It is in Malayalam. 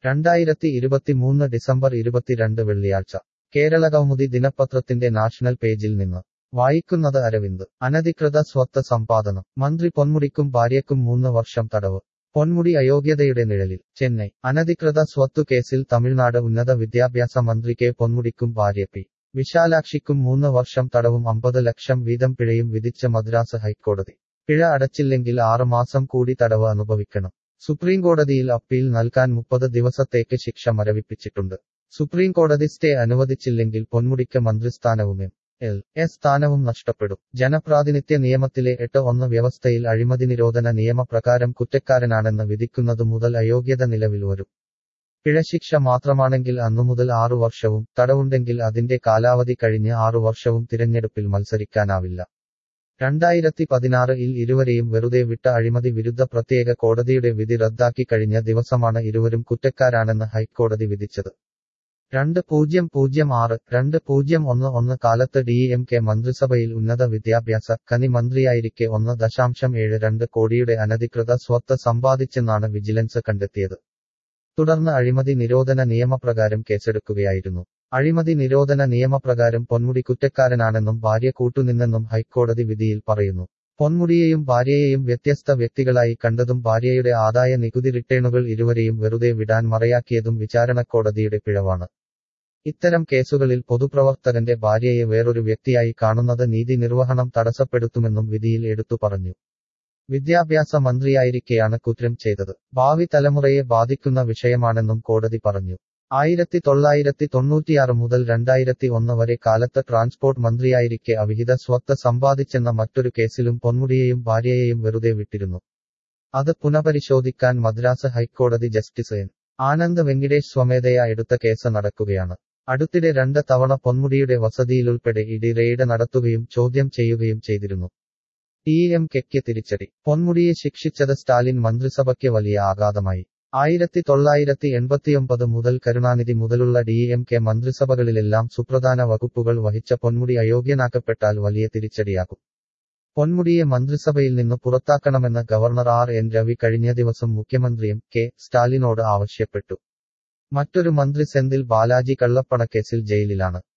രണ്ടായിരത്തി ഇരുപത്തിമൂന്ന് ഡിസംബർ ഇരുപത്തിരണ്ട് വെള്ളിയാഴ്ച കേരളകൗമുദി ദിനപത്രത്തിന്റെ നാഷണൽ പേജിൽ നിന്ന് വായിക്കുന്നത് അരവിന്ദ് അനധികൃത സ്വത്ത് സമ്പാദനം മന്ത്രി പൊന്മുടിക്കും ഭാര്യയ്ക്കും മൂന്ന് വർഷം തടവ് പൊന്മുടി അയോഗ്യതയുടെ നിഴലിൽ ചെന്നൈ അനധികൃത സ്വത്തു കേസിൽ തമിഴ്നാട് ഉന്നത വിദ്യാഭ്യാസ മന്ത്രി കെ പൊന്മുടിക്കും ഭാര്യ പി വിശാലാക്ഷിക്കും മൂന്ന് വർഷം തടവും അമ്പത് ലക്ഷം വീതം പിഴയും വിധിച്ച മദ്രാസ് ഹൈക്കോടതി പിഴ അടച്ചില്ലെങ്കിൽ ആറ് മാസം കൂടി തടവ് അനുഭവിക്കണം സുപ്രീംകോടതിയിൽ അപ്പീൽ നൽകാൻ മുപ്പത് ദിവസത്തേക്ക് ശിക്ഷ മരവിപ്പിച്ചിട്ടുണ്ട് സുപ്രീംകോടതി സ്റ്റേ അനുവദിച്ചില്ലെങ്കിൽ പൊന്മുടിക്ക് മന്ത്രിസ്ഥാനവും എം എൽ എ സ്ഥാനവും നഷ്ടപ്പെടും ജനപ്രാതിനിധ്യ നിയമത്തിലെ എട്ട് ഒന്ന് വ്യവസ്ഥയിൽ അഴിമതി നിരോധന നിയമപ്രകാരം കുറ്റക്കാരനാണെന്ന് വിധിക്കുന്നതു മുതൽ അയോഗ്യത നിലവിൽ വരും പിഴശിക്ഷ മാത്രമാണെങ്കിൽ അന്നുമുതൽ ആറു വർഷവും തടവുണ്ടെങ്കിൽ അതിന്റെ കാലാവധി കഴിഞ്ഞ് ആറു വർഷവും തിരഞ്ഞെടുപ്പിൽ മത്സരിക്കാനാവില്ല രണ്ടായിരത്തി പതിനാറിൽ ഇരുവരെയും വെറുതെ വിട്ട അഴിമതി വിരുദ്ധ പ്രത്യേക കോടതിയുടെ വിധി റദ്ദാക്കി കഴിഞ്ഞ ദിവസമാണ് ഇരുവരും കുറ്റക്കാരാണെന്ന് ഹൈക്കോടതി വിധിച്ചത് രണ്ട് പൂജ്യം പൂജ്യം ആറ് രണ്ട് പൂജ്യം ഒന്ന് ഒന്ന് കാലത്ത് ഡി എം കെ മന്ത്രിസഭയിൽ ഉന്നത വിദ്യാഭ്യാസ കനി മന്ത്രിയായിരിക്കെ ഒന്ന് ദശാംശം ഏഴ് രണ്ട് കോടിയുടെ അനധികൃത സ്വത്ത് സമ്പാദിച്ചെന്നാണ് വിജിലൻസ് കണ്ടെത്തിയത് തുടർന്ന് അഴിമതി നിരോധന നിയമപ്രകാരം കേസെടുക്കുകയായിരുന്നു അഴിമതി നിരോധന നിയമപ്രകാരം പൊന്മുടി കുറ്റക്കാരനാണെന്നും ഭാര്യ കൂട്ടുനിന്നെന്നും ഹൈക്കോടതി വിധിയിൽ പറയുന്നു പൊന്മുടിയെയും ഭാര്യയെയും വ്യത്യസ്ത വ്യക്തികളായി കണ്ടതും ഭാര്യയുടെ ആദായ നികുതി റിട്ടേണുകൾ ഇരുവരെയും വെറുതെ വിടാൻ മറയാക്കിയതും വിചാരണക്കോടതിയുടെ പിഴവാണ് ഇത്തരം കേസുകളിൽ പൊതുപ്രവർത്തകന്റെ ഭാര്യയെ വേറൊരു വ്യക്തിയായി കാണുന്നത് നീതി നിർവഹണം തടസ്സപ്പെടുത്തുമെന്നും വിധിയിൽ എടുത്തു പറഞ്ഞു വിദ്യാഭ്യാസ മന്ത്രിയായിരിക്കെയാണ് കുറ്റം ചെയ്തത് ഭാവി തലമുറയെ ബാധിക്കുന്ന വിഷയമാണെന്നും കോടതി പറഞ്ഞു ആയിരത്തി തൊള്ളായിരത്തി തൊണ്ണൂറ്റിയാറ് മുതൽ രണ്ടായിരത്തി ഒന്ന് വരെ കാലത്ത് ട്രാൻസ്പോർട്ട് മന്ത്രിയായിരിക്കെ അവിഹിത സ്വത്ത് സമ്പാദിച്ചെന്ന മറ്റൊരു കേസിലും പൊന്മുടിയെയും ഭാര്യയെയും വെറുതെ വിട്ടിരുന്നു അത് പുനഃപരിശോധിക്കാൻ മദ്രാസ് ഹൈക്കോടതി ജസ്റ്റിസ് എൻ ആനന്ദ് വെങ്കിടേഷ് സ്വമേധയാ എടുത്ത കേസ് നടക്കുകയാണ് അടുത്തിടെ രണ്ട് തവണ പൊന്മുടിയുടെ വസതിയിലുൾപ്പെടെ ഇടി റെയ്ഡ് നടത്തുകയും ചോദ്യം ചെയ്യുകയും ചെയ്തിരുന്നു ടി എം കെക്ക് തിരിച്ചടി പൊന്മുടിയെ ശിക്ഷിച്ചത് സ്റ്റാലിൻ മന്ത്രിസഭയ്ക്ക് വലിയ ആഘാതമായി ആയിരത്തി തൊള്ളായിരത്തി എൺപത്തിയൊമ്പത് മുതൽ കരുണാനിധി മുതലുള്ള ഡി എം കെ മന്ത്രിസഭകളിലെല്ലാം സുപ്രധാന വകുപ്പുകൾ വഹിച്ച പൊന്മുടി അയോഗ്യനാക്കപ്പെട്ടാൽ വലിയ തിരിച്ചടിയാകും പൊന്മുടിയെ മന്ത്രിസഭയിൽ നിന്ന് പുറത്താക്കണമെന്ന് ഗവർണർ ആർ എൻ രവി കഴിഞ്ഞ ദിവസം മുഖ്യമന്ത്രിയും കെ സ്റ്റാലിനോട് ആവശ്യപ്പെട്ടു മറ്റൊരു മന്ത്രി സെന്തിൽ ബാലാജി കള്ളപ്പണക്കേസിൽ ജയിലിലാണ്